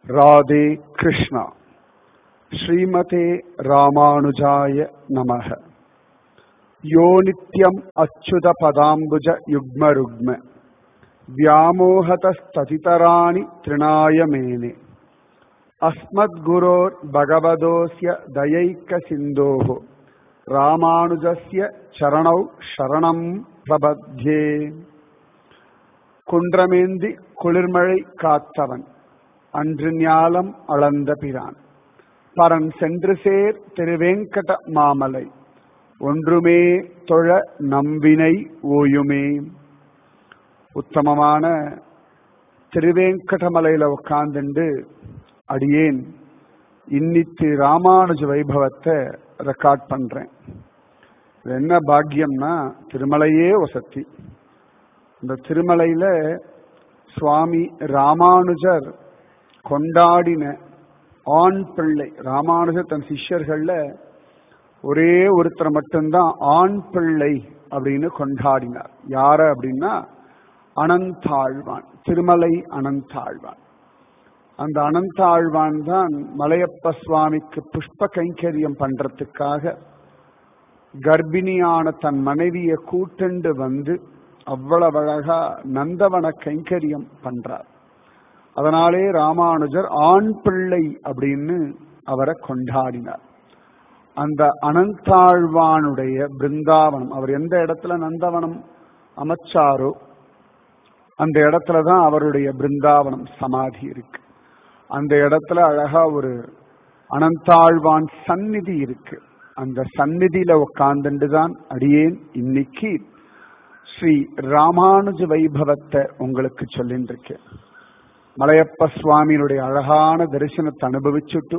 ராதே கிருஷ்ணா ஸ்ரீமதே ராமானுஜாய நமக யோ நித்யம் அச்சுத பதாம்புஜ யுக்ம ருக்ம व्यामोहतस्ततितराणि तृणाय मेने अस्मद्गुरोर् भगवदोऽस्य दयैकसिन्धोः रामानुजस्य चरणौ शरणम् प्रबध्ये குன்றமேந்தி குளிர்மழை காத்தவன் அன்று ஞாலம் அளந்த பிரான் பரன் சென்று சேர் திருவேங்கட மாமலை ஒன்றுமே தொழ நம்பினை ஓயுமே உத்தமமான திருவேங்கடமலையில உட்கார்ந்துண்டு அடியேன் இன்னித்து ராமானுஜ வைபவத்தை ரெக்கார்ட் பண்றேன் இது என்ன பாக்கியம்னா திருமலையே வசத்தி இந்த திருமலையில சுவாமி ராமானுஜர் கொண்டாடின ஆண் பிள்ளை ராமானுஜர் தன் சிஷ்யர்கள்ல ஒரே ஒருத்தர் மட்டும்தான் ஆண் பிள்ளை அப்படின்னு கொண்டாடினார் யார அப்படின்னா அனந்தாழ்வான் திருமலை அனந்தாழ்வான் அந்த அனந்தாழ்வான் தான் மலையப்ப சுவாமிக்கு புஷ்ப கைங்கரியம் பண்றதுக்காக கர்ப்பிணியான தன் மனைவியை கூட்டண்டு வந்து அவ்வளவு அழகா நந்தவன கைங்கரியம் பண்றார் அதனாலே ராமானுஜர் ஆண் பிள்ளை அப்படின்னு அவரை கொண்டாடினார் அந்த அனந்தாழ்வானுடைய பிருந்தாவனம் அவர் எந்த இடத்துல நந்தவனம் அமைச்சாரோ அந்த இடத்துல தான் அவருடைய பிருந்தாவனம் சமாதி இருக்கு அந்த இடத்துல அழகா ஒரு அனந்தாழ்வான் சந்நிதி இருக்கு அந்த சந்நிதியில உட்கார்ந்துட்டு தான் அடியேன் இன்னைக்கு ஸ்ரீ ராமானுஜ வைபவத்தை உங்களுக்கு சொல்லிட்டு இருக்கேன் மலையப்ப சுவாமியினுடைய அழகான தரிசனத்தை அனுபவிச்சுட்டு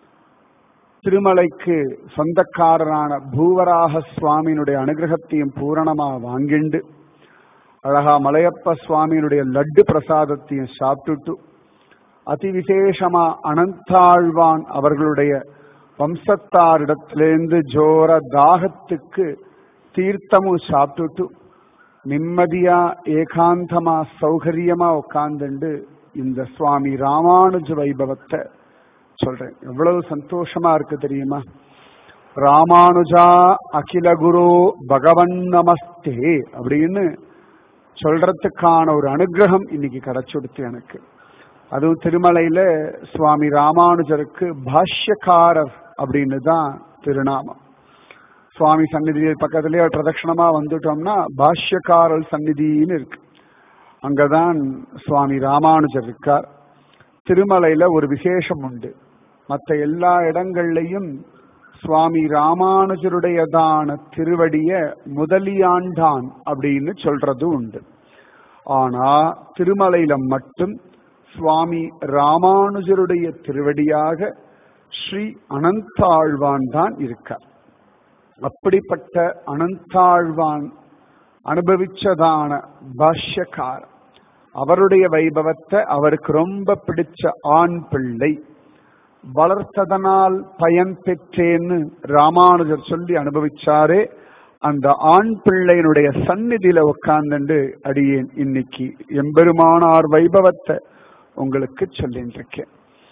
திருமலைக்கு சொந்தக்காரரான பூவராக சுவாமியினுடைய அனுகிரகத்தையும் பூரணமா வாங்கிண்டு அழகா மலையப்ப சுவாமியினுடைய லட்டு பிரசாதத்தையும் சாப்பிட்டுட்டு அதி விசேஷமா அனந்தாழ்வான் அவர்களுடைய வம்சத்தாரிடத்திலேருந்து ஜோர தாகத்துக்கு தீர்த்தமும் சாப்பிட்டுட்டு நிம்மதியா ஏகாந்தமா சௌகரியமா உட்கார்ந்துண்டு இந்த சுவாமி ராமானுஜ வைபவத்தை சொல்றேன் எவ்வளவு சந்தோஷமா இருக்கு தெரியுமா ராமானுஜா அகில குரு பகவன் நமஸ்தே அப்படின்னு சொல்றதுக்கான ஒரு அனுகிரகம் இன்னைக்கு கிடைச்சுடுத்து எனக்கு அதுவும் திருமலையில சுவாமி ராமானுஜருக்கு பாஷ்யக்காரர் அப்படின்னு தான் திருநாமம் சுவாமி சந்நிதி பக்கத்திலேயே பிரதட்சணமா வந்துட்டோம்னா பாஷ்யக்காரல் சந்நிதின்னு இருக்கு அங்கதான் சுவாமி ராமானுஜர் இருக்கார் திருமலையில ஒரு விசேஷம் உண்டு மற்ற எல்லா இடங்கள்லையும் சுவாமி ராமானுஜருடையதான திருவடிய முதலியாண்டான் அப்படின்னு சொல்றது உண்டு ஆனா திருமலையில மட்டும் சுவாமி ராமானுஜருடைய திருவடியாக ஸ்ரீ அனந்தாழ்வான் தான் இருக்கார் அப்படிப்பட்ட அனந்தாழ்வான் அனுபவிச்சதான பாஷ்யக்கார் அவருடைய வைபவத்தை அவருக்கு ரொம்ப பிடிச்ச ஆண் பிள்ளை வளர்த்ததனால் பயன் பெற்றேன்னு ராமானுஜர் சொல்லி அனுபவிச்சாரே அந்த ஆண் பிள்ளையினுடைய சந்நிதியில உட்கார்ந்துண்டு அடியேன் இன்னைக்கு எம்பெருமானார் வைபவத்தை உங்களுக்கு சொல்லிட்டு இருக்கேன்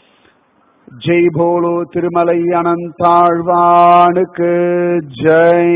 ஜெய் போலோ திருமலை அனந்தாழ்வானுக்கு ஜெய்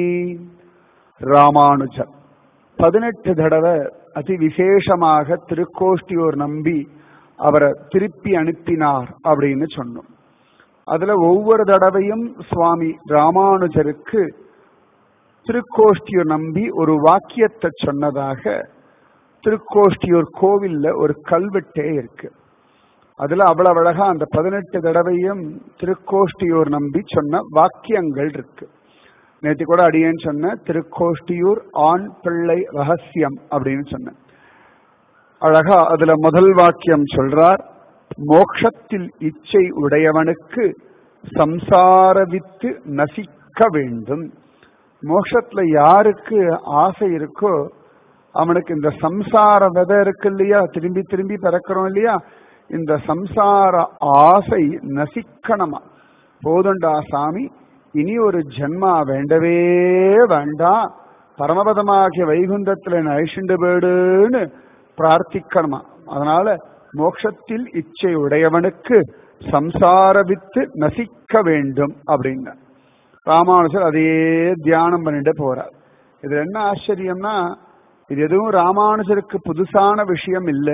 ராமானுஜர் பதினெட்டு தடவை அதி விசேஷமாக திருக்கோஷ்டியோர் நம்பி அவரை திருப்பி அனுப்பினார் அப்படின்னு சொன்னோம் அதுல ஒவ்வொரு தடவையும் சுவாமி ராமானுஜருக்கு திருக்கோஷ்டியூர் நம்பி ஒரு வாக்கியத்தை சொன்னதாக திருக்கோஷ்டியூர் கோவில்ல ஒரு கல்வெட்டே இருக்கு அதுல அவ்வளவு அழகா அந்த பதினெட்டு தடவையும் திருக்கோஷ்டியூர் நம்பி சொன்ன வாக்கியங்கள் இருக்கு நேற்று கூட அடியேன்னு சொன்ன திருக்கோஷ்டியூர் ஆண் பிள்ளை ரகசியம் அப்படின்னு சொன்னேன் அழகா அதுல முதல் வாக்கியம் சொல்றார் மோக்ஷத்தில் இச்சை உடையவனுக்கு சம்சார வித்து நசிக்க வேண்டும் மோக்ஷத்துல யாருக்கு ஆசை இருக்கோ அவனுக்கு இந்த சம்சார விதை இருக்கு இல்லையா திரும்பி திரும்பி பிறக்கிறோம் இல்லையா இந்த சம்சார ஆசை நசிக்கணுமா போதுண்டா சாமி இனி ஒரு ஜென்மா வேண்டவே வேண்டாம் பரமபதமாகிய வைகுந்தத்துல அழிச்சுண்டு போயிடுன்னு பிரார்த்திக்கணுமா அதனால மோட்சத்தில் இச்சை உடையவனுக்கு சம்சார வித்து நசிக்க வேண்டும் அப்படின்னா ராமானுஜர் அதையே தியானம் பண்ணிட்டு போறார் இது என்ன ஆச்சரியம்னா இது எதுவும் ராமானுஜருக்கு புதுசான விஷயம் இல்லை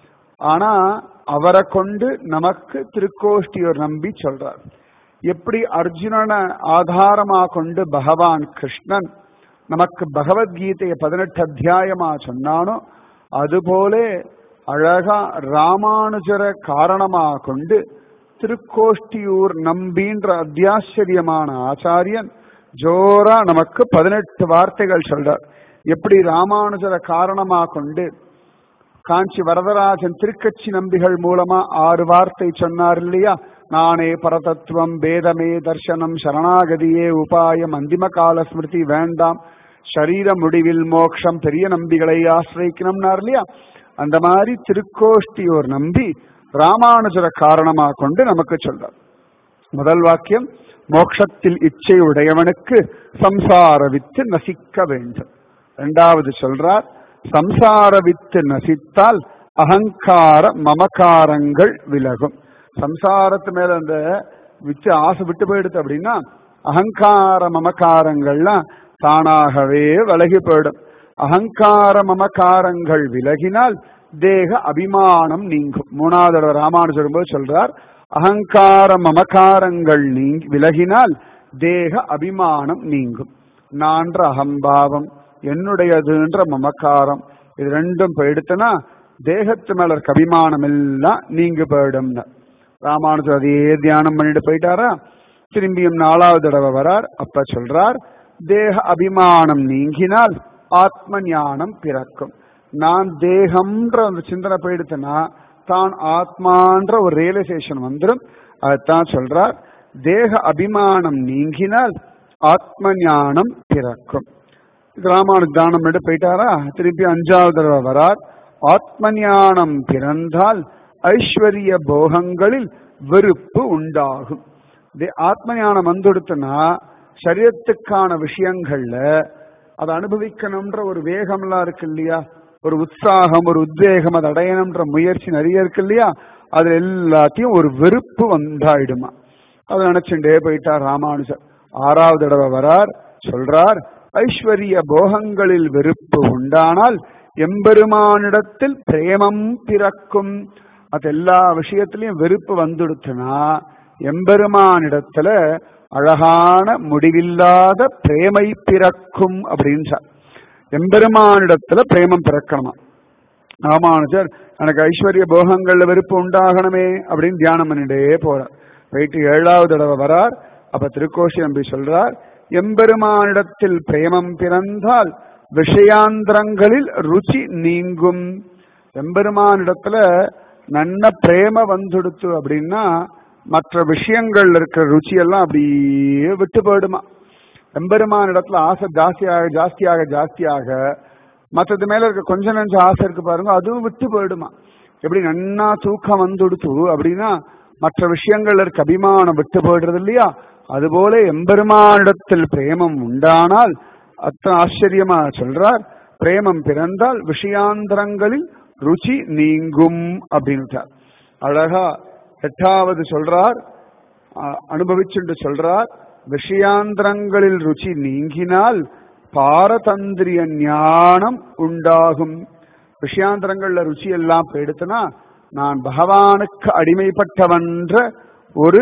ஆனா அவரை கொண்டு நமக்கு திருக்கோஷ்டியோர் நம்பி சொல்றார் எப்படி அர்ஜுனனை ஆதாரமா கொண்டு பகவான் கிருஷ்ணன் நமக்கு பகவத்கீதையை பதினெட்டு அத்தியாயமா சொன்னானோ அதுபோல அழகா ராமானுஜரை காரணமா கொண்டு திருக்கோஷ்டியூர் நம்பின்ற அத்தியாச்சரியமான ஆச்சாரியன் ஜோரா நமக்கு பதினெட்டு வார்த்தைகள் சொல்றார் எப்படி ராமானுஜரை காரணமா கொண்டு காஞ்சி வரதராஜன் திருக்கட்சி நம்பிகள் மூலமா ஆறு வார்த்தை சொன்னார் இல்லையா நானே பரதத்துவம் பேதமே தர்சனம் சரணாகதியே உபாயம் அந்திம கால ஸ்மிருதி வேண்டாம் சரீர முடிவில் மோக்ஷம் பெரிய நம்பிகளை ஆசிரியக்கணும்னார் இல்லையா அந்த மாதிரி திருக்கோஷ்டியோர் நம்பி ராமானுஜர காரணமா கொண்டு நமக்கு சொல்றார் முதல் வாக்கியம் மோக்ஷத்தில் இச்சை உடையவனுக்கு சம்சார வித்து நசிக்க வேண்டும் இரண்டாவது சொல்றார் சம்சார வித்து நசித்தால் அகங்கார மமகாரங்கள் விலகும் சம்சாரத்து மேல அந்த வித்து ஆசை விட்டு போயிடுது அப்படின்னா அகங்கார மமகாரங்கள்லாம் தானாகவே விலகி போயிடும் அகங்கார மமகாரங்கள் விலகினால் தேக அபிமானம் நீங்கும் மூணாவது தடவை ராமானுஜர் போது சொல்றார் அகங்கார மமகாரங்கள் நீங்கி விலகினால் தேக அபிமானம் நீங்கும் நான்ற அகம்பாவம் என்னுடையதுன்ற மமக்காரம் இது ரெண்டும் போயிடுத்துனா தேகத்து மேல இருக்க அபிமானம் எல்லாம் நீங்க போயிடும்னு ராமானுஜர் அதையே தியானம் பண்ணிட்டு போயிட்டாரா திரும்பியும் நாலாவது தடவை வரார் அப்ப சொல்றார் தேக அபிமானம் நீங்கினால் ஆத்ம ஞானம் பிறக்கும் நான் தேகம்ன்ற அந்த சிந்தனை போயிடுத்துனா தான் ஆத்மான்ற ஒரு ரியலைசேஷன் வந்துடும் அதுதான் சொல்றார் தேக அபிமானம் நீங்கினால் ஆத்ம ஞானம் பிறக்கும் ராமானு தானம் பண்ணிட்டு போயிட்டாரா திருப்பி அஞ்சாவது தடவை வரார் ஆத்ம ஞானம் பிறந்தால் ஐஸ்வர்ய போகங்களில் வெறுப்பு உண்டாகும் ஆத்ம ஞானம் வந்துடுத்துனா சரீரத்துக்கான விஷயங்கள்ல அதை அனுபவிக்கணும்ன்ற ஒரு வேகம்லாம் இருக்கு இல்லையா ஒரு உற்சாகம் ஒரு உத்வேகம் அதை அடையணும்ன்ற முயற்சி நிறைய இருக்கு இல்லையா அதுல எல்லாத்தையும் ஒரு வெறுப்பு வந்தாயிடுமா அதை நினைச்சுட்டே போயிட்டார் ராமானுஜர் ஆறாவது தடவை வரார் சொல்றார் ஐஸ்வர்ய போகங்களில் வெறுப்பு உண்டானால் எம்பெருமானிடத்தில் பிரேமம் பிறக்கும் அது எல்லா விஷயத்திலையும் வெறுப்பு வந்துடுச்சுன்னா எம்பெருமானிடத்துல அழகான முடிவில்லாத பிரேமை பிறக்கும் அப்படின்னு சார் எம்பெருமானிடத்துல பிரேமம் பிறக்கணுமா ராமானுஜர் எனக்கு ஐஸ்வர்ய போகங்கள்ல வெறுப்பு உண்டாகணுமே அப்படின்னு தியானம் பண்ணிட்டே போறார் போயிட்டு ஏழாவது தடவை வரார் அப்ப திருக்கோஷி நம்பி சொல்றார் எம்பெருமானிடத்தில் பிரேமம் பிறந்தால் விஷயாந்திரங்களில் ருச்சி நீங்கும் எம்பெருமானிடத்துல நன்ன பிரேம வந்துடுத்து அப்படின்னா மற்ற விஷயங்கள் இருக்கிற ருச்சி எல்லாம் அப்படியே விட்டு போயிடுமா எம்பெருமான் இடத்துல ஆசை ஜாஸ்தியாக ஜாஸ்தியாக ஜாஸ்தியாக மற்றது மேல இருக்க கொஞ்ச நஞ்ச ஆசை இருக்கு பாருங்க அதுவும் விட்டு போயிடுமா எப்படி நன்னா தூக்கம் வந்துடுத்து அப்படின்னா மற்ற விஷயங்கள் இருக்க அபிமானம் விட்டு போயிடுறது இல்லையா அதுபோல எம்பெருமானிடத்தில் பிரேமம் உண்டானால் அத்தனை ஆச்சரியமா சொல்றார் பிரேமம் பிறந்தால் விஷயாந்திரங்களில் ருச்சி நீங்கும் அப்படின்ட்டார் அழகா எட்டாவது சொல்றார் அனுபவிச்சுட்டு சொல்றார் விஷயாந்திரங்களில் ருச்சி நீங்கினால் பாரதந்திரிய ஞானம் உண்டாகும் விஷயாந்திரங்கள்ல ருச்சி எல்லாம் போயிடுத்துனா நான் பகவானுக்கு அடிமைப்பட்டவன்ற ஒரு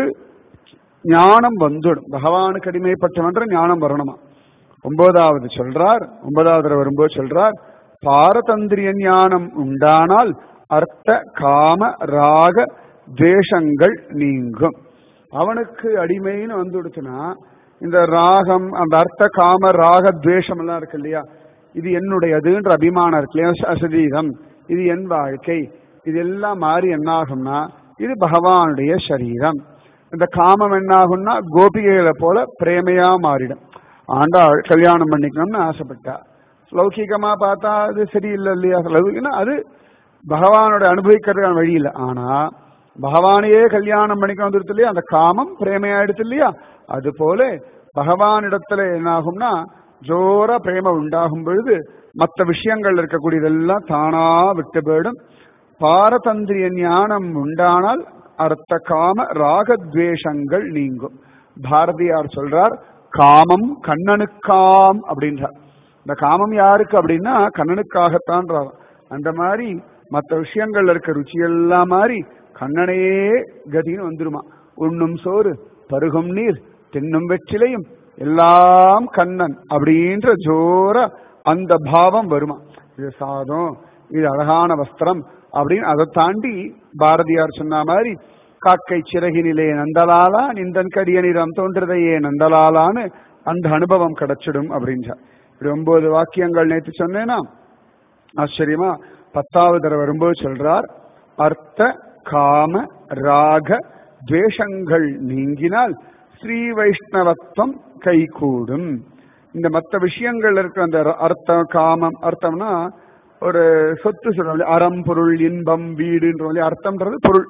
ஞானம் வந்துடும் பகவானுக்கு அடிமைப்பட்டவன்ற ஞானம் வரணுமா ஒன்பதாவது சொல்றார் ஒன்பதாவது வரும்போது சொல்றார் பாரதந்திரிய ஞானம் உண்டானால் அர்த்த காம ராக துவேஷங்கள் நீங்கும் அவனுக்கு அடிமைன்னு வந்துடுச்சுன்னா இந்த ராகம் அந்த அர்த்த காம ராக துவேஷம் எல்லாம் இருக்கு இல்லையா இது என்னுடையதுன்ற அபிமானம் இருக்கு இல்லையா சரீரம் இது என் வாழ்க்கை இது எல்லாம் மாறி என்னாகும்னா இது பகவானுடைய சரீரம் இந்த காமம் என்னாகும்னா கோபிகைகளை போல பிரேமையா மாறிடும் ஆண்டாள் கல்யாணம் பண்ணிக்கணும்னு ஆசைப்பட்டா லௌகிகமா பார்த்தா அது சரியில்லை இல்லையா லௌகிகனா அது பகவானோட அனுபவிக்கிறதுக்கான வழி இல்லை ஆனா பகவானையே கல்யாணம் பண்ணிக்க வந்துடுது இல்லையா அந்த காமம் பிரேமையாயிடுது இல்லையா அது போல பகவானிடத்துல என்ன ஆகும்னா ஜோர பிரேம உண்டாகும் பொழுது மற்ற விஷயங்கள் இருக்கக்கூடியதெல்லாம் தானா விட்டு போயிடும் பாரதந்திரிய ஞானம் உண்டானால் அர்த்த காம ராகத்வேஷங்கள் நீங்கும் பாரதியார் சொல்றார் காமம் கண்ணனுக்காம் அப்படின்றார் இந்த காமம் யாருக்கு அப்படின்னா கண்ணனுக்காகத்தான்றார் அந்த மாதிரி மற்ற விஷயங்கள்ல இருக்க ருச்சி எல்லாம் மாதிரி கண்ணனையே கதின்னு வந்துருமா உண்ணும் சோறு பருகும் நீர் தின்னும் வெற்றிலையும் எல்லாம் கண்ணன் அப்படின்ற ஜோர அந்த பாவம் வருமா இது சாதம் இது அழகான வஸ்திரம் அப்படின்னு அதை தாண்டி பாரதியார் சொன்ன மாதிரி காக்கை சிறகினிலே நந்தலாலா நிந்தன் கரிய நிறம் தோன்றதையே நந்தலாலான்னு அந்த அனுபவம் கிடைச்சிடும் அப்படின்றார் இப்படி ஒன்பது வாக்கியங்கள் நேற்று சொன்னேனா ஆச்சரியமா பத்தாவது தடவை வரும்போது சொல்றார் அர்த்த காம ராக துவேஷங்கள் நீங்கினால் ஸ்ரீ வைஷ்ணவத்துவம் கைகூடும் இந்த மற்ற விஷயங்கள் இருக்கிற அந்த அர்த்தம் காமம் அர்த்தம்னா ஒரு சொத்து சொல்றோம் அறம் பொருள் இன்பம் வீடுன்ற அர்த்தம்ன்றது பொருள்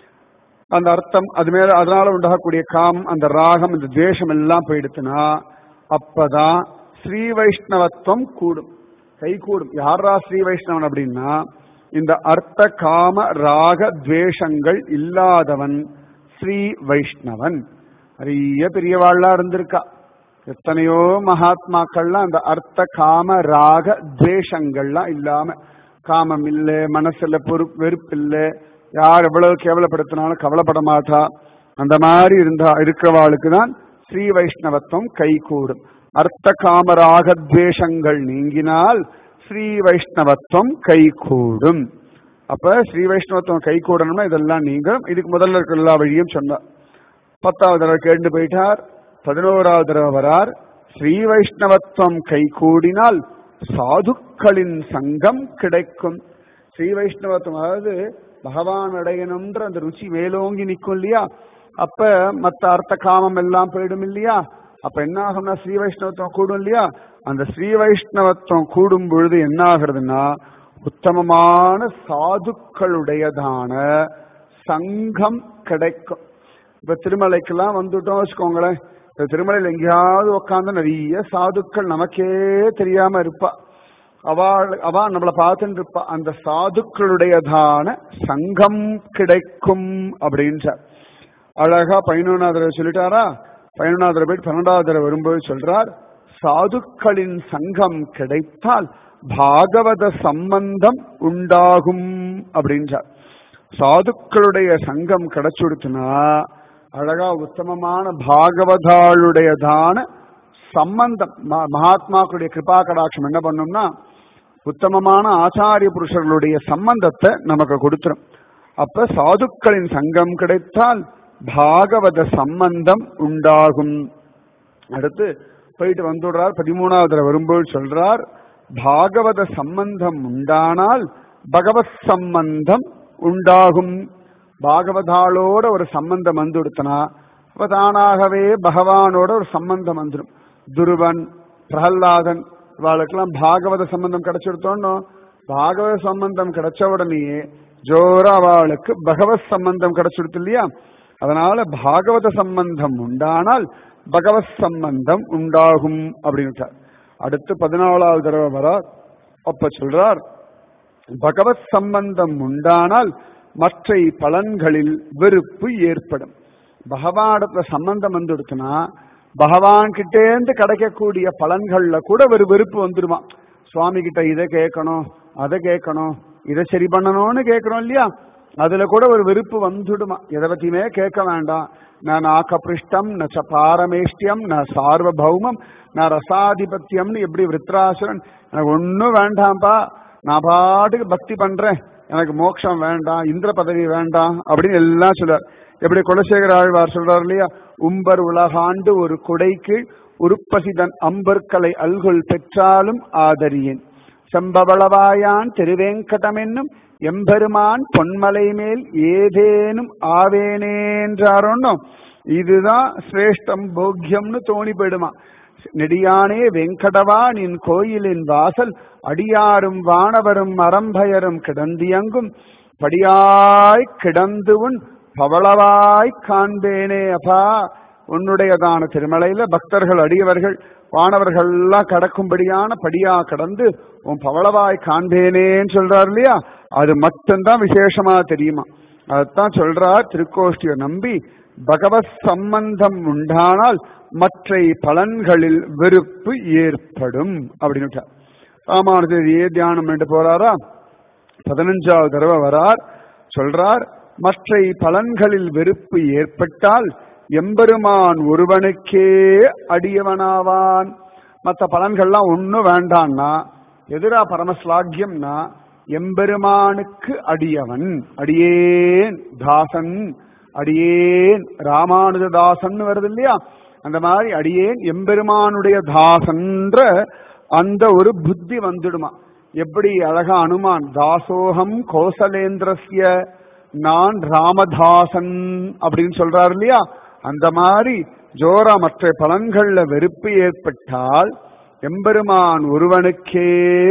அந்த அர்த்தம் அது மேல அதனால உண்டாகக்கூடிய காமம் அந்த ராகம் இந்த துவேஷம் எல்லாம் போயிடுத்துனா அப்பதான் ஸ்ரீ வைஷ்ணவத்துவம் கூடும் கை கூடும் யாரா ஸ்ரீ வைஷ்ணவன் அப்படின்னா இந்த அர்த்த காம ராக துவேஷங்கள் இல்லாதவன் ஸ்ரீ வைஷ்ணவன் நிறைய பெரியவாள்லாம் இருந்திருக்கா எத்தனையோ மகாத்மாக்கள்லாம் அந்த அர்த்த காம ராக துவேஷங்கள்லாம் இல்லாம காமம் இல்லை மனசுல பொறுப்பு வெறுப்பு இல்லை யார் எவ்வளவு கேவலப்படுத்தினாலும் கவலைப்பட மாட்டா அந்த மாதிரி இருந்தா இருக்கிறவாளுக்கு தான் ஸ்ரீ வைஷ்ணவத்துவம் கை கூடும் அர்த்த காமராக துவேஷங்கள் நீங்கினால் ஸ்ரீ வைஷ்ணவத்துவம் கை கூடும் அப்ப ஸ்ரீ வைஷ்ணவத்துவம் கை கூடணும்னா இதெல்லாம் நீங்க இதுக்கு முதல்ல இருக்க எல்லா வழியும் சொன்னார் பத்தாவது தடவை கேட்டு போயிட்டார் பதினோராவது தடவை வரார் ஸ்ரீ வைஷ்ணவத்துவம் கை கூடினால் சாதுக்களின் சங்கம் கிடைக்கும் ஸ்ரீ வைஷ்ணவத்துவம் அதாவது பகவான் அடையணும்ன்ற அந்த ருச்சி மேலோங்கி நிற்கும் இல்லையா அப்ப மத்த அர்த்த காமம் எல்லாம் போயிடும் இல்லையா அப்ப என்ன ஆகும்னா ஸ்ரீ வைஷ்ணவத்துவம் கூடும் இல்லையா அந்த ஸ்ரீ வைஷ்ணவத்துவம் கூடும் பொழுது என்ன ஆகுறதுன்னா உத்தமமான சாதுக்களுடையதான சங்கம் கிடைக்கும் இப்ப திருமலைக்கெல்லாம் வந்துட்டோம் வச்சுக்கோங்களேன் இப்ப திருமலையில் எங்கேயாவது உட்காந்து நிறைய சாதுக்கள் நமக்கே தெரியாம இருப்பா அவள் அவ நம்மளை பார்த்துட்டு இருப்பா அந்த சாதுக்களுடையதான சங்கம் கிடைக்கும் அப்படின்ற அழகா பதினொன்னாவது சொல்லிட்டாரா பதினொன்னாவது போயிட்டு பன்னெண்டாவது வரும்போது சொல்றார் சாதுக்களின் சங்கம் கிடைத்தால் பாகவத சம்பந்தம் உண்டாகும் அப்படின்றார் சாதுக்களுடைய சங்கம் கிடைச்சுடுத்துனா அழகா உத்தமமான பாகவதாளுடையதான சம்பந்தம் மகாத்மாக்களுடைய கிருபா கடாட்சம் என்ன பண்ணும்னா உத்தமமான ஆச்சாரிய புருஷர்களுடைய சம்பந்தத்தை நமக்கு கொடுத்துரும் அப்ப சாதுக்களின் சங்கம் கிடைத்தால் பாகவத சம்பந்தம் உண்டாகும் அடுத்து போயிட்டு வந்துடுறார் பதிமூணாவது வரும்போது சொல்றார் பாகவத சம்பந்தம் உண்டானால் பகவத் சம்பந்தம் உண்டாகும் பாகவதாளோட ஒரு சம்பந்தம் வந்து கொடுத்தனா அப்ப தானாகவே பகவானோட ஒரு சம்பந்தம் வந்துடும் துருவன் பிரகல்லாதன் இவாளுக்கெல்லாம் பாகவத சம்பந்தம் கிடைச்சிருத்தோன்னு பாகவத சம்பந்தம் கிடைச்ச உடனேயே ஜோரா அவளுக்கு பகவத் சம்பந்தம் கிடைச்சிருத்து இல்லையா அதனால பாகவத சம்பந்தம் உண்டானால் பகவத் சம்பந்தம் உண்டாகும் அப்படின்னு அடுத்து பதினாலாவது தடவை வர அப்ப சொல்றார் பகவத் சம்பந்தம் உண்டானால் மற்ற பலன்களில் வெறுப்பு ஏற்படும் பகவானிடத்துல சம்பந்தம் வந்துடுச்சுன்னா பகவான் கிட்டேந்து கிடைக்கக்கூடிய பலன்கள்ல கூட ஒரு வெறுப்பு வந்துடுமா சுவாமி கிட்ட இதை கேட்கணும் அதை கேட்கணும் இதை சரி பண்ணணும்னு கேட்கிறோம் இல்லையா அதுல கூட ஒரு வெறுப்பு வந்துடுமா எதை பத்தியுமே கேட்க வேண்டாம் நான் நாகபிருஷ்டம் ந ச பாரமேஷ்டியம் ந சார்வபௌமம் ந ரசாதிபத்தியம்னு எப்படி விருத்ராசுரன் எனக்கு ஒன்னும் வேண்டாம்ப்பா நான் பாட்டுக்கு பக்தி பண்றேன் எனக்கு மோட்சம் வேண்டாம் இந்திர பதவி வேண்டாம் அப்படின்னு எல்லாம் சொல்றார் எப்படி குலசேகர ஆழ்வார் சொல்றார் இல்லையா உம்பர் உலகாண்டு ஒரு குடைக்கு உருப்பசிதன் அம்பற்களை அல்கொள் பெற்றாலும் ஆதரியேன் செம்பவளவாயான் திருவேங்கடமென்னும் எம்பெருமான் பொன்மலை மேல் ஏதேனும் ஆவேனேன்றாரோன்னோ இதுதான் சிரேஷ்டம் போக்கியம்னு தோணி போயிடுமா நெடியானே வெங்கடவா நின் கோயிலின் வாசல் அடியாரும் வானவரும் அறம்பயரும் கிடந்தியங்கும் படியாய் கிடந்து உன் பவளவாய் காண்பேனே அப்பா உன்னுடையதான திருமலையில பக்தர்கள் அடியவர்கள் வானவர்கள் எல்லாம் கடக்கும்படியான படியா கடந்து உன் பவளவாய் காண்பேனேன்னு சொல்றாரு இல்லையா அது மட்டும்தான் விசேஷமா தெரியுமா அதைத்தான் சொல்றார் திருக்கோஷ்டியை நம்பி பகவத் சம்பந்தம் உண்டானால் மற்ற பலன்களில் வெறுப்பு ஏற்படும் அப்படின்னு ராமானுஜர் ஏ தியானம் என்று போறாரா பதினஞ்சாவது தடவை வரார் சொல்றார் மற்ற பலன்களில் வெறுப்பு ஏற்பட்டால் எம்பெருமான் ஒருவனுக்கே அடியவனாவான் மற்ற பலன்கள்லாம் ஒன்னும் வேண்டான்னா எதிரா பரமஸ்லாக்கியம்னா எம்பெருமானுக்கு அடியவன் அடியேன் தாசன் அடியேன் ராமானுஜதாசன் வருது இல்லையா அந்த மாதிரி அடியேன் எம்பெருமானுடைய தாசன்ற அந்த ஒரு புத்தி வந்துடுமா எப்படி அழகா அனுமான் தாசோகம் கோசலேந்திரஸ்ய நான் ராமதாசன் அப்படின்னு சொல்றாரு இல்லையா அந்த மாதிரி ஜோரா மற்ற பலன்கள்ல வெறுப்பு ஏற்பட்டால் எம்பெருமான் ஒருவனுக்கே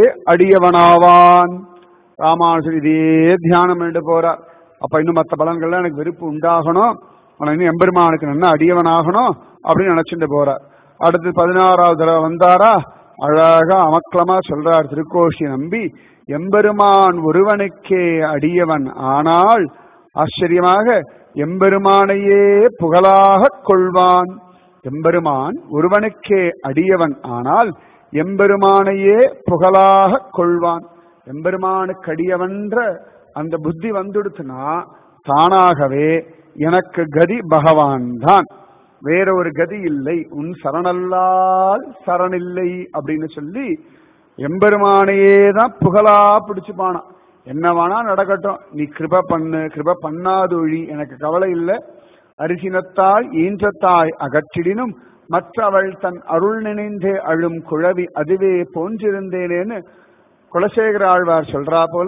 அடியவனாவான் ராமானுஜர் இதே தியானம் என்று போறார் அப்ப இன்னும் மற்ற பலன்கள்லாம் எனக்கு வெறுப்பு உண்டாகணும் ஆனா இன்னும் எம்பெருமானுக்கு நல்லா அடியவனாகணும் அப்படின்னு நினைச்சுட்டு போறார் அடுத்து பதினாறாவது தடவை வந்தாரா அழகா அமக்களமா சொல்றார் திருக்கோஷி நம்பி எம்பெருமான் ஒருவனுக்கே அடியவன் ஆனால் ஆச்சரியமாக எம்பெருமானையே புகழாக கொள்வான் எம்பெருமான் ஒருவனுக்கே அடியவன் ஆனால் எம்பெருமானையே புகழாக கொள்வான் எம்பெருமானுக்கு அடியவன்ற அந்த புத்தி வந்துடுத்துனா தானாகவே எனக்கு கதி பகவான் தான் வேற ஒரு கதி இல்லை உன் சரணல்லால் சரணில்லை அப்படின்னு சொல்லி எம்பெருமானையே தான் புகழா பிடிச்சுப்பானா என்ன வேணா நடக்கட்டும் நீ கிருப பண்ணு கிருப பண்ணாது ஒழி எனக்கு கவலை இல்லை அரிசினத்தாய் ஈன்றத்தாய் அகற்றிடினும் மற்றவள் தன் அருள் நினைந்தே அழும் குழவி அதுவே போன்றிருந்தேனேன்னு குலசேகர ஆழ்வார் சொல்றா போல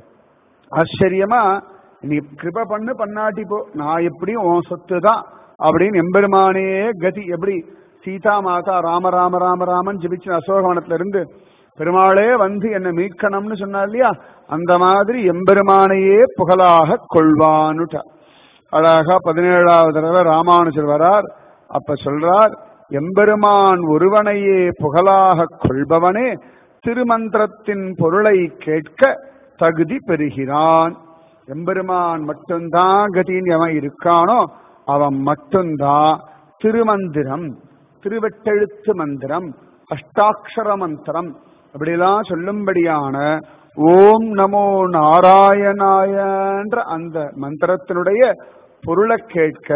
ஆச்சரியமா நீ கிருப பண்ணு பண்ணாட்டி போ நான் எப்படியும் உன் சொத்து தான் அப்படின்னு எம்பெருமானே கதி எப்படி சீதா மாதா ராம ராம ராம ராமன் ஜபிச்சு அசோகவனத்துல இருந்து பெருமாளே வந்து என்னை மீட்கணும்னு சொன்னா இல்லையா அந்த மாதிரி எம்பெருமானையே புகழாக கொள்வான்னுட்டா அழகா பதினேழாவது தடவை ராமானுஜர் வரார் அப்ப சொல்றார் எம்பெருமான் ஒருவனையே புகழாக கொள்பவனே திருமந்திரத்தின் பொருளை கேட்க தகுதி பெறுகிறான் எம்பெருமான் மட்டும்தான் கதின்னு அவன் இருக்கானோ அவன் மட்டும்தான் திருமந்திரம் திருவெட்டெழுத்து மந்திரம் அஷ்டாட்சர மந்திரம் அப்படிலாம் சொல்லும்படியான ஓம் நமோ நாராயணாயன்ற அந்த மந்திரத்தினுடைய பொருளை கேட்க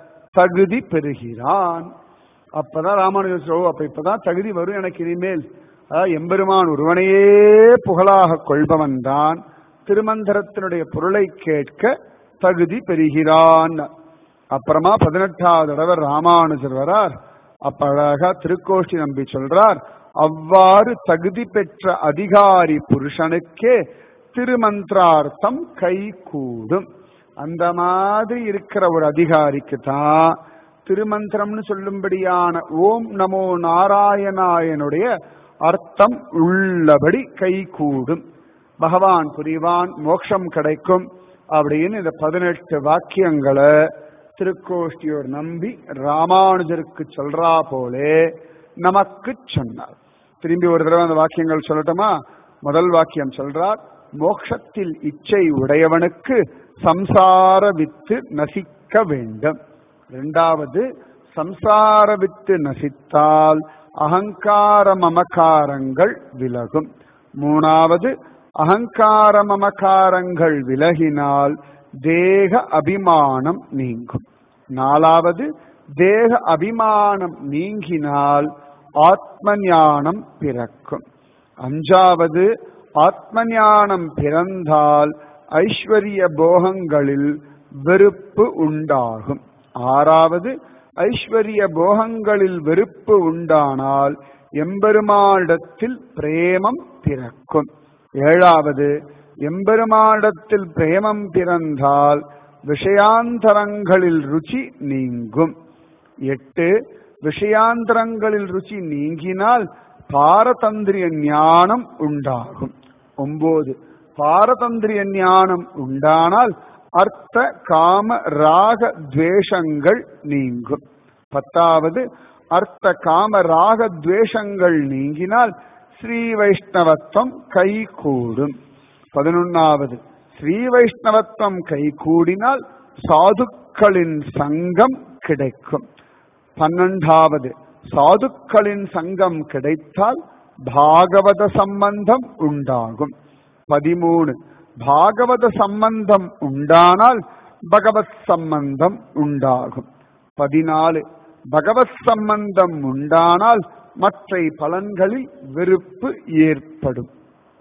தகுதி பெறுகிறான் அப்பதான் ராமானுஜர் ஓ அப்ப இப்பதான் தகுதி வரும் எனக்கு இனிமேல் அதாவது எம்பெருமான் ஒருவனையே புகழாக கொள்பவன் தான் திருமந்திரத்தினுடைய பொருளை கேட்க தகுதி பெறுகிறான் அப்புறமா பதினெட்டாவது தடவை ராமானுஜர் வரார் அப்ப அழகா திருக்கோஷ்டி நம்பி சொல்றார் அவ்வாறு தகுதி பெற்ற அதிகாரி புருஷனுக்கே திருமந்திரார்த்தம் கை கூடும் அந்த மாதிரி இருக்கிற ஒரு அதிகாரிக்கு தான் திருமந்திரம்னு சொல்லும்படியான ஓம் நமோ நாராயணாயனுடைய அர்த்தம் உள்ளபடி கை கூடும் பகவான் புரிவான் மோட்சம் கிடைக்கும் அப்படின்னு இந்த பதினெட்டு வாக்கியங்களை திருக்கோஷ்டியோர் நம்பி ராமானுஜருக்கு சொல்றா போலே நமக்கு சொன்னார் திரும்பி ஒரு தடவை அந்த வாக்கியங்கள் சொல்லட்டுமா முதல் வாக்கியம் சொல்றார் மோட்சத்தில் இச்சை உடையவனுக்கு சம்சார வித்து நசிக்க வேண்டும் இரண்டாவது சம்சார வித்து நசித்தால் அகங்கார மமகாரங்கள் விலகும் மூணாவது அகங்கார மமகாரங்கள் விலகினால் தேக அபிமானம் நீங்கும் நாலாவது தேக அபிமானம் நீங்கினால் ஆத்ம ஞானம் பிறக்கும் அஞ்சாவது ஆத்ம ஞானம் பிறந்தால் ஐஸ்வர்ய போகங்களில் வெறுப்பு உண்டாகும் ஆறாவது ஐஸ்வர்ய போகங்களில் வெறுப்பு உண்டானால் எம்பெருமானிடத்தில் பிரேமம் பிறக்கும் ஏழாவது எம்பெருமானிடத்தில் பிரேமம் பிறந்தால் விஷயாந்தரங்களில் ருச்சி நீங்கும் எட்டு விஷயாந்தரங்களில் ருச்சி நீங்கினால் பாரதந்திரிய ஞானம் உண்டாகும் ஒன்பது பாரதந்திரிய ஞானம் உண்டானால் அர்த்த காம ராக துவேஷங்கள் நீங்கும் பத்தாவது அர்த்த காம ராக துவேஷங்கள் நீங்கினால் ஸ்ரீ வைஷ்ணவத்துவம் கை கூடும் பதினொன்னாவது ஸ்ரீ வைஷ்ணவத்துவம் கை கூடினால் சாதுக்களின் சங்கம் கிடைக்கும் பன்னெண்டாவது சாதுக்களின் சங்கம் கிடைத்தால் பாகவத சம்பந்தம் உண்டாகும் பதிமூணு பாகவத சம்பந்தம் உண்டானால் பகவத் சம்பந்தம் உண்டாகும் பதினாலு பகவத் சம்பந்தம் உண்டானால் மற்ற பலன்களில் வெறுப்பு ஏற்படும்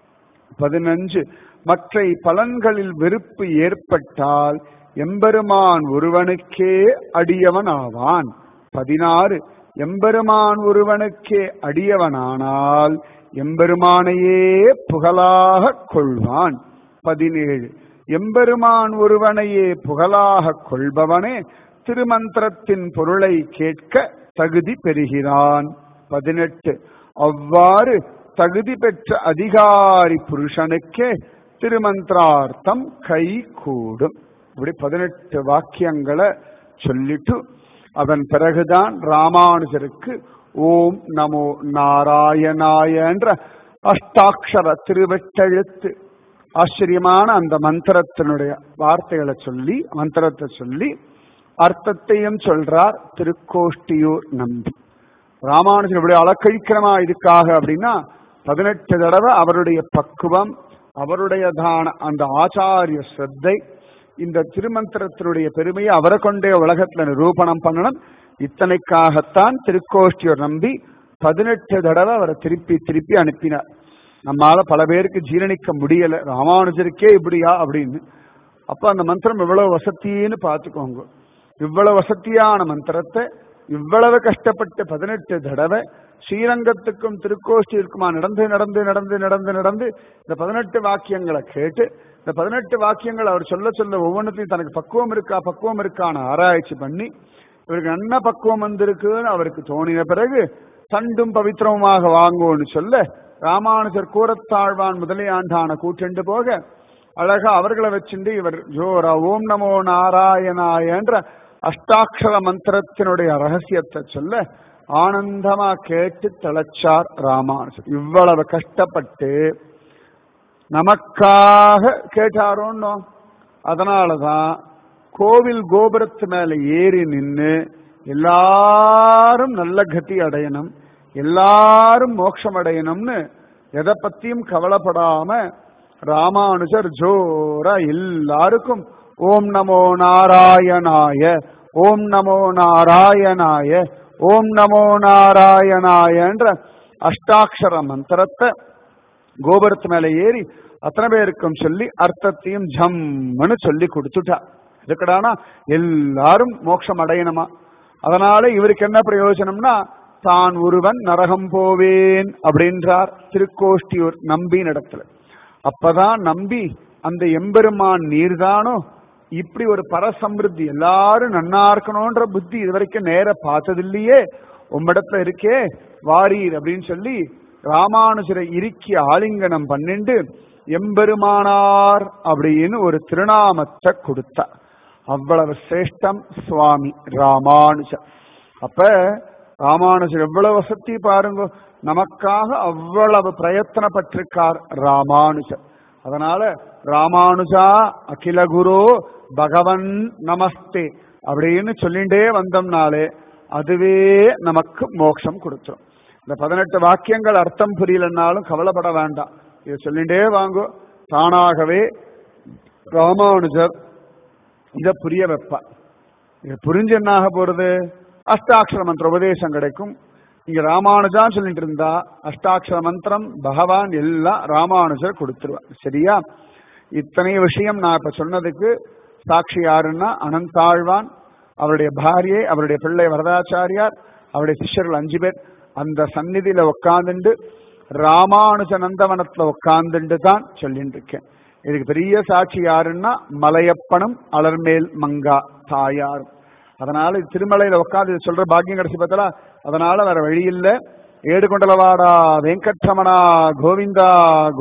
பதினஞ்சு மற்ற பலன்களில் வெறுப்பு ஏற்பட்டால் எம்பெருமான் ஒருவனுக்கே அடியவன் ஆவான் பதினாறு எம்பெருமான் ஒருவனுக்கே அடியவனானால் எம்பெருமானையே புகழாக கொள்வான் பதினேழு எம்பெருமான் ஒருவனையே புகழாக கொள்பவனே திருமந்திரத்தின் பொருளை கேட்க தகுதி பெறுகிறான் பதினெட்டு அவ்வாறு தகுதி பெற்ற அதிகாரி புருஷனுக்கே திருமந்திரார்த்தம் கை கூடும் இப்படி பதினெட்டு வாக்கியங்களை சொல்லிட்டு அதன் பிறகுதான் ராமானுஜருக்கு ஓம் நமோ நாராயணாய என்ற அஷ்டாட்சர திருவெட்டெழுத்து ஆச்சரியமான அந்த மந்திரத்தினுடைய வார்த்தைகளை சொல்லி மந்திரத்தை சொல்லி அர்த்தத்தையும் சொல்றார் திருக்கோஷ்டியூர் நம்பி ராமானுஜன் இப்படி அளக்கழிக்கிறமா இதுக்காக அப்படின்னா பதினெட்டு தடவை அவருடைய பக்குவம் அவருடையதான அந்த ஆச்சாரிய ஸ்ரத்தை இந்த திருமந்திரத்தினுடைய பெருமையை அவரை கொண்டே உலகத்துல நிரூபணம் பண்ணணும் இத்தனைக்காகத்தான் திருக்கோஷ்டியூர் நம்பி பதினெட்டு தடவை அவரை திருப்பி திருப்பி அனுப்பினார் நம்மால பல பேருக்கு ஜீரணிக்க முடியல ராமானுஜருக்கே இப்படியா அப்படின்னு அப்ப அந்த மந்திரம் இவ்வளவு வசத்தின்னு பார்த்துக்கோங்க இவ்வளவு வசதியான மந்திரத்தை இவ்வளவு கஷ்டப்பட்டு பதினெட்டு தடவை ஸ்ரீரங்கத்துக்கும் திருக்கோஷ்டிற்குமா நடந்து நடந்து நடந்து நடந்து நடந்து இந்த பதினெட்டு வாக்கியங்களை கேட்டு இந்த பதினெட்டு வாக்கியங்கள் அவர் சொல்ல சொல்ல ஒவ்வொன்றத்தையும் தனக்கு பக்குவம் இருக்கா பக்குவம் இருக்கான்னு ஆராய்ச்சி பண்ணி இவருக்கு நல்ல பக்குவம் வந்திருக்குன்னு அவருக்கு தோணின பிறகு தண்டும் பவித்திரமுமாக வாங்குவோன்னு சொல்ல ராமானுஜர் கூறத்தாழ்வான் முதலியாண்டான கூட்டெண்டு போக அழகா அவர்களை வச்சுண்டு இவர் ஜோரா ஓம் நமோ நாராயணாய என்ற அஷ்டாட்சர மந்திரத்தினுடைய ரகசியத்தை சொல்ல ஆனந்தமா கேட்டு திளைச்சார் ராமானுஜர் இவ்வளவு கஷ்டப்பட்டு நமக்காக கேட்டாரோன்னோ அதனாலதான் கோவில் கோபுரத்து மேல ஏறி நின்னு எல்லாரும் நல்ல கதி அடையணும் எல்லாரும் மோட்சம் அடையணும்னு எதை பத்தியும் கவலைப்படாம ராமானுஜர் ஜோரா எல்லாருக்கும் ஓம் நமோ நாராயணாய ஓம் நமோ நாராயணாய ஓம் நமோ நாராயணாய என்ற அஷ்டாட்சர மந்திரத்தை கோபுரத்து மேல ஏறி அத்தனை பேருக்கும் சொல்லி அர்த்தத்தையும் ஜம்னு சொல்லி கொடுத்துட்டா இதுக்கடானா எல்லாரும் மோட்சம் அடையணுமா அதனால இவருக்கு என்ன பிரயோஜனம்னா தான் ஒருவன் நரகம் போவேன் அப்படின்றார் திருக்கோஷ்டியூர் நம்பின் இடத்துல அப்பதான் நம்பி அந்த எம்பெருமான் நீர்தானோ இப்படி ஒரு பரசமிருத்தி எல்லாரும் நன்னா இருக்கணும்ன்ற புத்தி இது வரைக்கும் நேர பார்த்ததில்லையே உம்மிடத்துல இருக்கே வாரீர் அப்படின்னு சொல்லி ராமானுஜரை இறுக்கி ஆலிங்கனம் பண்ணிண்டு எம்பெருமானார் அப்படின்னு ஒரு திருநாமத்தை கொடுத்தார் அவ்வளவு சிரேஷ்டம் சுவாமி ராமானுஜர் அப்ப ராமானுஜர் எவ்வளவு வசதி பாருங்க நமக்காக அவ்வளவு பிரயத்தனப்பட்டிருக்கார் ராமானுஜர் அதனால ராமானுஜா அகில குரு பகவன் நமஸ்தே அப்படின்னு சொல்லிண்டே வந்தோம்னாலே அதுவே நமக்கு மோட்சம் கொடுத்துரும் இந்த பதினெட்டு வாக்கியங்கள் அர்த்தம் புரியலன்னாலும் கவலைப்பட வேண்டாம் இதை சொல்லிண்டே வாங்கோ தானாகவே ராமானுஜர் இத புரிய வைப்பார் இது புரிஞ்சு என்ன ஆக போறது அஷ்டாட்சர மந்திர உபதேசம் கிடைக்கும் இங்க ராமானுஜான்னு சொல்லிட்டு இருந்தா அஷ்டாட்சர மந்திரம் பகவான் எல்லாம் ராமானுஜர் கொடுத்துருவார் சரியா இத்தனை விஷயம் நான் இப்ப சொன்னதுக்கு சாட்சி யாருன்னா அனந்தாழ்வான் அவருடைய பாரியை அவருடைய பிள்ளை வரதாச்சாரியார் அவருடைய சிஷ்யர்கள் அஞ்சு பேர் அந்த சந்நிதியில உட்காந்துண்டு ராமானுஜ நந்தவனத்துல உட்காந்துண்டு தான் சொல்லிட்டு இருக்கேன் இதுக்கு பெரிய சாட்சி யாருன்னா மலையப்பனும் அலர்மேல் மங்கா தாயாரும் அதனால இது திருமலையில உட்காந்து இது சொல்ற பாக்கியம் கிடைச்சி பார்த்தா அதனால வேற வழி இல்ல ஏடுகொண்டலவாடா வெங்கட்ரமணா கோவிந்தா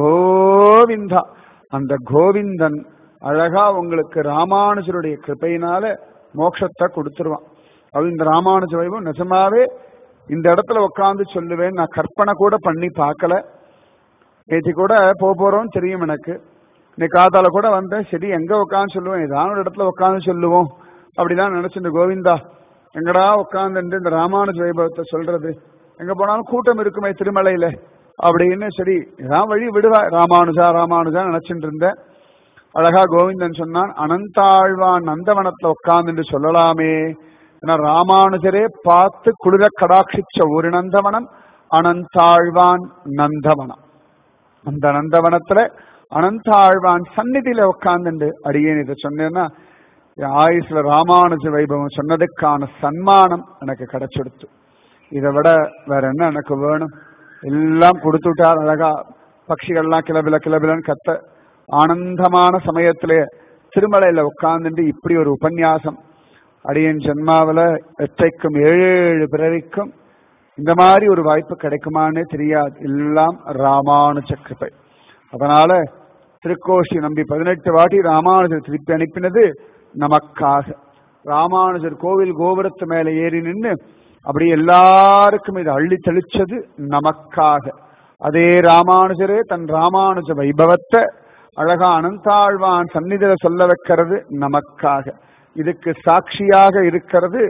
கோவிந்தா அந்த கோவிந்தன் அழகா உங்களுக்கு ராமானுஜருடைய கிருப்பையினால மோட்சத்தை கொடுத்துருவான் அது இந்த ராமானுஜ வைபவம் நிஜமாவே இந்த இடத்துல உட்காந்து சொல்லுவேன் நான் கற்பனை கூட பண்ணி பார்க்கல நேற்று கூட போக போறோம் தெரியும் எனக்கு இன்னைக்கு காத்தால கூட வந்தேன் சரி எங்க உட்காந்து சொல்லுவோம் ஏதாவது ஒரு இடத்துல உட்காந்து சொல்லுவோம் அப்படிதான் நினைச்சிட்டு கோவிந்தா எங்கடா உட்காந்துட்டு இந்த ராமானுஜ வைபவத்தை சொல்றது எங்க போனாலும் கூட்டம் இருக்குமே திருமலையில அப்படின்னு சரி ஏதாவது வழி விடுவா ராமானுஜா ராமானுஜா நினைச்சிட்டு இருந்தேன் அழகா கோவிந்தன் சொன்னான் அனந்தாழ்வான் நந்தவனத்துல உட்கார்ந்து சொல்லலாமே ஏன்னா ராமானுஜரே பார்த்து குளிர கடாட்சிச்ச ஒரு நந்தவனம் அனந்தாழ்வான் நந்தவனம் அந்த நந்தவனத்துல அனந்தாழ்வான் சந்நிதியில உட்கார்ந்துண்டு அடியேன் இதை சொன்னேன்னா என் ஆயுஸ்ல ராமானுஜ வைபவம் சொன்னதுக்கான சன்மானம் எனக்கு கிடைச்சிடுத்து இதை விட வேற என்ன எனக்கு வேணும் எல்லாம் கொடுத்துட்டார் அழகா பட்சிகள்லாம் கிளபில கிளபிலன்னு கத்த ஆனந்தமான சமயத்திலே திருமலையில உட்கார்ந்துட்டு இப்படி ஒரு உபன்யாசம் அடியன் ஜென்மாவில எற்றைக்கும் ஏழு ஏழு பிறவிக்கும் இந்த மாதிரி ஒரு வாய்ப்பு கிடைக்குமானே தெரியாது எல்லாம் ராமானுஜ கிருபை அதனால திருக்கோஷி நம்பி பதினெட்டு வாட்டி ராமானுஜர் திருப்பி அனுப்பினது நமக்காக ராமானுஜர் கோவில் கோபுரத்து மேல ஏறி நின்று அப்படி எல்லாருக்கும் இது அள்ளி தெளிச்சது நமக்காக அதே ராமானுஜரே தன் ராமானுஜ வைபவத்தை அழகா அனந்தாழ்வான் சந்நிதியில சொல்ல வைக்கிறது நமக்காக இதுக்கு சாட்சியாக இருக்கிறது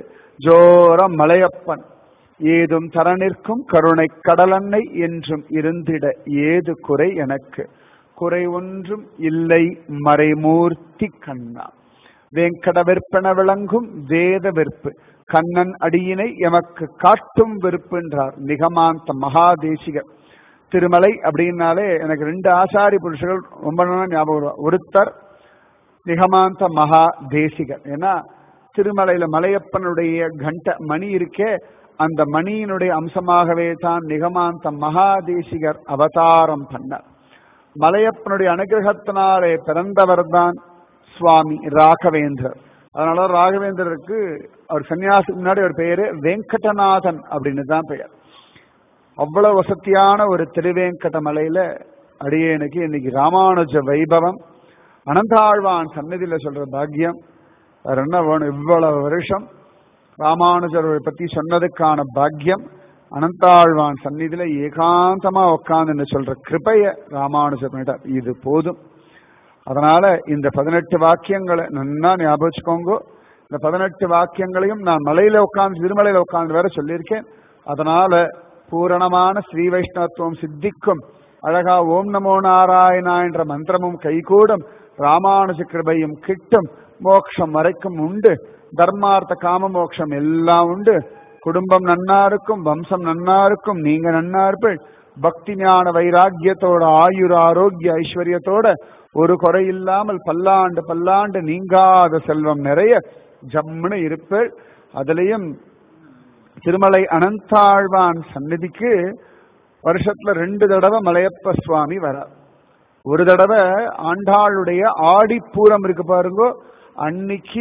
ஜோர மலையப்பன் ஏதும் தர நிற்கும் கருணை கடலன்னை என்றும் இருந்திட ஏது குறை எனக்கு குறை ஒன்றும் இல்லை மறைமூர்த்தி கண்ணா வேங்கட விற்பன விளங்கும் வேத வெறுப்பு கண்ணன் அடியினை எமக்கு காட்டும் வெறுப்புன்றார் நிகமாந்த மகாதேசிகர் திருமலை அப்படின்னாலே எனக்கு ரெண்டு ஆசாரி புருஷர்கள் ரொம்ப நாள் ஞாபகம் வரும். ஒருத்தர் நிகமாந்த மகா தேசிகர் ஏன்னா திருமலையில மலையப்பனுடைய கண்ட மணி இருக்கே அந்த மணியினுடைய அம்சமாகவே தான் நிகமாந்த மகாதேசிகர் அவதாரம் பண்ணார் மலையப்பனுடைய அனுகிரகத்தினாலே பிறந்தவர் தான் சுவாமி ராகவேந்திரர் அதனால ராகவேந்திரருக்கு அவர் சன்னியாசுக்கு முன்னாடி ஒரு பெயரு வெங்கடநாதன் அப்படின்னு தான் பெயர் அவ்வளவு வசதியான ஒரு திருவேங்கட மலையில அடியேனுக்கு இன்னைக்கு ராமானுஜ வைபவம் அனந்தாழ்வான் சன்னதியில சொல்ற பாக்கியம் வேற என்ன வேணும் இவ்வளவு வருஷம் ராமானுஜரை பத்தி சொன்னதுக்கான பாக்கியம் அனந்தாழ்வான் சந்நிதியில ஏகாந்தமா உட்கார்ந்து சொல்ற கிருபைய ராமானுஜர் பண்ணிட்டார் இது போதும் அதனால இந்த பதினெட்டு வாக்கியங்களை நன்னா ஞாபகம் வச்சுக்கோங்க இந்த பதினெட்டு வாக்கியங்களையும் நான் மலையில உட்கார்ந்து திருமலையில உட்கார்ந்து வேற சொல்லியிருக்கேன் அதனால பூரணமான ஸ்ரீ வைஷ்ணவத்துவம் சித்திக்கும் அழகா ஓம் நமோ நாராயணா என்ற மந்திரமும் கைகூடும் ராமானுஜ கிருபையும் கிட்டும் மோட்சம் வரைக்கும் உண்டு தர்மார்த்த காம மோட்சம் எல்லாம் உண்டு குடும்பம் நன்னா இருக்கும் வம்சம் நன்னா இருக்கும் நீங்க நன்னா இருப்பீள் பக்தி ஞான வைராக்கியத்தோட ஆயுர் ஆரோக்கிய ஐஸ்வர்யத்தோட ஒரு குறை இல்லாமல் பல்லாண்டு பல்லாண்டு நீங்காத செல்வம் நிறைய ஜம்முன்னு இருப்பேள் அதுலயும் திருமலை அனந்தாழ்வான் சந்நிதிக்கு வருஷத்துல ரெண்டு தடவை மலையப்ப சுவாமி வரார் ஒரு தடவை ஆண்டாளுடைய ஆடிப்பூரம் இருக்கு பாருங்க அன்னைக்கு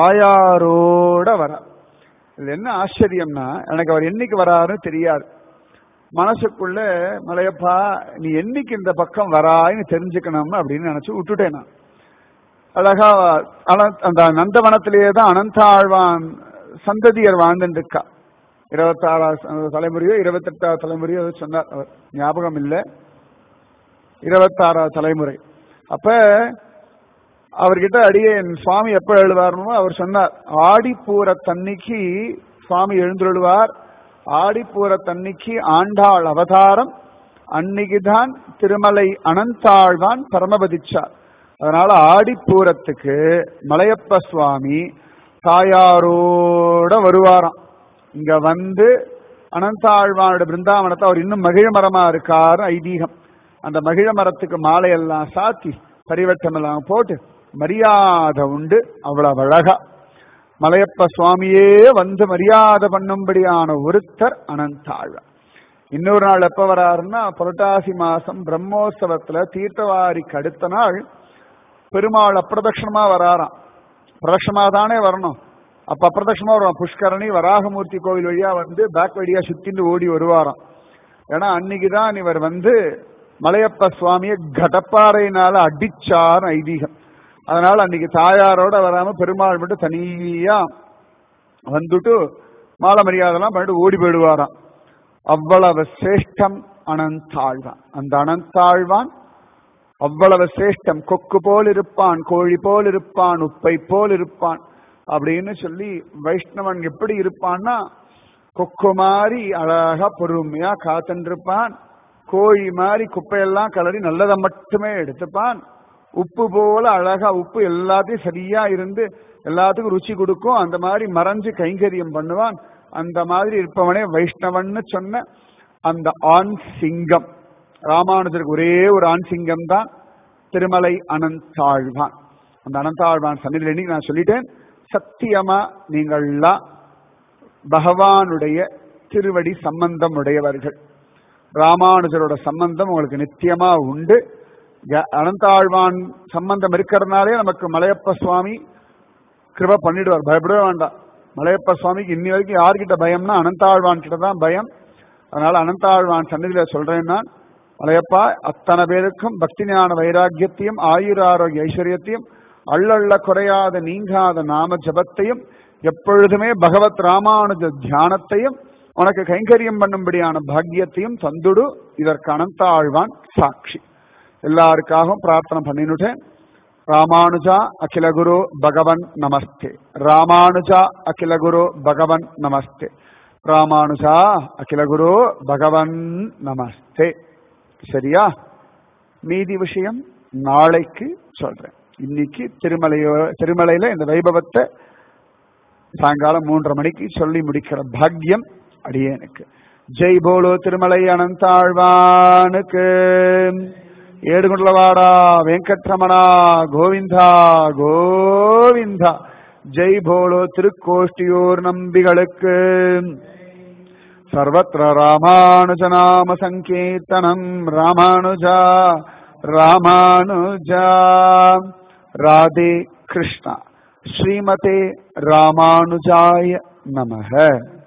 தாயாரோட வரார் இது என்ன ஆச்சரியம்னா எனக்கு அவர் என்னைக்கு வராருன்னு தெரியாது மனசுக்குள்ள மலையப்பா நீ என்னைக்கு இந்த பக்கம் வராயின்னு தெரிஞ்சுக்கணும் அப்படின்னு நினைச்சு விட்டுட்டேன் நான் அழகா அன- அந்த நந்தவனத்திலேயே தான் அனந்தாழ்வான் சந்ததியர் வாழ்ந்துட்டு இருக்கா இருபத்தாறாவது தலைமுறையோ இருபத்தெட்டாவது தலைமுறையோ ஏதோ சொன்னார் அவர் ஞாபகம் இல்லை இருபத்தாறாவது தலைமுறை அப்ப அவர்கிட்ட அடியே என் சுவாமி எப்ப எழுவார்னோ அவர் சொன்னார் ஆடிப்பூர தன்னைக்கு சுவாமி எழுந்துள்ளுவார் ஆடிப்பூர தன்னைக்கு ஆண்டாள் அவதாரம் அன்னைக்குதான் திருமலை அனந்தாழ்வான் பரமபதிச்சார் அதனால ஆடிப்பூரத்துக்கு மலையப்ப சுவாமி தாயாரோட வருவாராம் இங்க வந்து அனந்தாழ்வானோட பிருந்தாவனத்தை அவர் இன்னும் மகிழ மரமா இருக்காரு ஐதீகம் அந்த மகிழ மரத்துக்கு மாலையெல்லாம் சாத்தி பரிவட்டம் எல்லாம் போட்டு மரியாதை உண்டு அவ்வளவு அழகா மலையப்ப சுவாமியே வந்து மரியாதை பண்ணும்படியான ஒருத்தர் அனந்தாழ்வான் இன்னொரு நாள் எப்ப வராருன்னா புரட்டாசி மாசம் பிரம்மோற்சவத்துல தீர்த்தவாரிக்கு அடுத்த நாள் பெருமாள் அப்பிரதட்சணமா வராராம் பிரதட்சணமா தானே வரணும் அப்ப அப்பிரதட்சணமா வருவான் புஷ்கரணி வராகமூர்த்தி கோவில் வழியா வந்து பேக் வழியா சுத்திட்டு ஓடி வருவாராம் ஏன்னா அன்னைக்குதான் இவர் வந்து மலையப்ப சுவாமியை கடப்பாறையினால அடிச்சார் ஐதீகம் அதனால அன்னைக்கு தாயாரோட வராம பெருமாள் மட்டும் தனியா வந்துட்டு மாலை மரியாதைலாம் பண்ணிட்டு ஓடி போயிடுவாராம் அவ்வளவு சிரேஷ்டம் அனந்தாழ்வான் அந்த அனந்தாழ்வான் அவ்வளவு சிரேஷ்டம் கொக்கு போல் இருப்பான் கோழி போல் இருப்பான் உப்பை போல் இருப்பான் அப்படின்னு சொல்லி வைஷ்ணவன் எப்படி இருப்பான்னா கொக்கு மாதிரி அழகா பொறுமையா காத்துருப்பான் கோழி மாதிரி குப்பையெல்லாம் கலரி நல்லதை மட்டுமே எடுத்துப்பான் உப்பு போல அழகா உப்பு எல்லாத்தையும் சரியா இருந்து எல்லாத்துக்கும் ருச்சி கொடுக்கும் அந்த மாதிரி மறைஞ்சு கைங்கரியம் பண்ணுவான் அந்த மாதிரி இருப்பவனே வைஷ்ணவன்னு சொன்ன அந்த ஆண் சிங்கம் ராமானுஜருக்கு ஒரே ஒரு ஆண் சிங்கம் தான் திருமலை அனந்தாழ்வான் அந்த அனந்தாழ்வான் சன்னிதியில் இன்னைக்கு நான் சொல்லிட்டேன் சத்தியமா நீங்கள்லாம் பகவானுடைய திருவடி சம்பந்தம் உடையவர்கள் ராமானுஜரோட சம்பந்தம் உங்களுக்கு நித்தியமா உண்டு க- அனந்தாழ்வான் சம்பந்தம் இருக்கிறதுனாலே நமக்கு மலையப்ப சுவாமி கிருப பண்ணிடுவார் பயப்படவே வேண்டாம் மலையப்ப சுவாமிக்கு இன்னி வரைக்கும் யார்கிட்ட பயம்னா அனந்தாழ்வான் கிட்ட தான் பயம் அதனால அனந்தாழ்வான் சன்னதியில சொல்றேன் நான் மலையப்பா அத்தனை பேருக்கும் பக்தி ஞான வைராக்கியத்தையும் ஆயுர ஆரோக்கிய ஐஸ்வர்யத்தையும் அள்ளள்ள குறையாத நீங்காத நாம ஜபத்தையும் எப்பொழுதுமே பகவத் ராமானுஜ தியானத்தையும் உனக்கு கைங்கரியம் பண்ணும்படியான பாக்கியத்தையும் தந்துடு இதற்கு அனந்தாழ்வான் சாட்சி எல்லாருக்காகவும் பிரார்த்தனை பண்ணினுட்டேன் ராமானுஜா அகில குரு பகவன் நமஸ்தே ராமானுஜா அகில குரு பகவன் நமஸ்தே ராமானுஜா அகில குரு பகவன் நமஸ்தே சரியா மீதி விஷயம் நாளைக்கு சொல்றேன் இன்னைக்கு திருமலையோ திருமலையில இந்த வைபவத்தை சாயங்காலம் மூன்றரை மணிக்கு சொல்லி முடிக்கிற பாக்கியம் அடியேனுக்கு ஜெய் போலோ திருமலை அனந்தாழ்வானுக்கு ஏடுகுண்டலவாடா வெங்கட்ரமணா கோவிந்தா கோவிந்தா ஜெய் போலோ திருக்கோஷ்டியூர் நம்பிகளுக்கு सर्वत्र रामानुजनाम सङ्कीर्तनम् रामानुजा रामानुजा राधे कृष्ण श्रीमते रामानुजाय नमः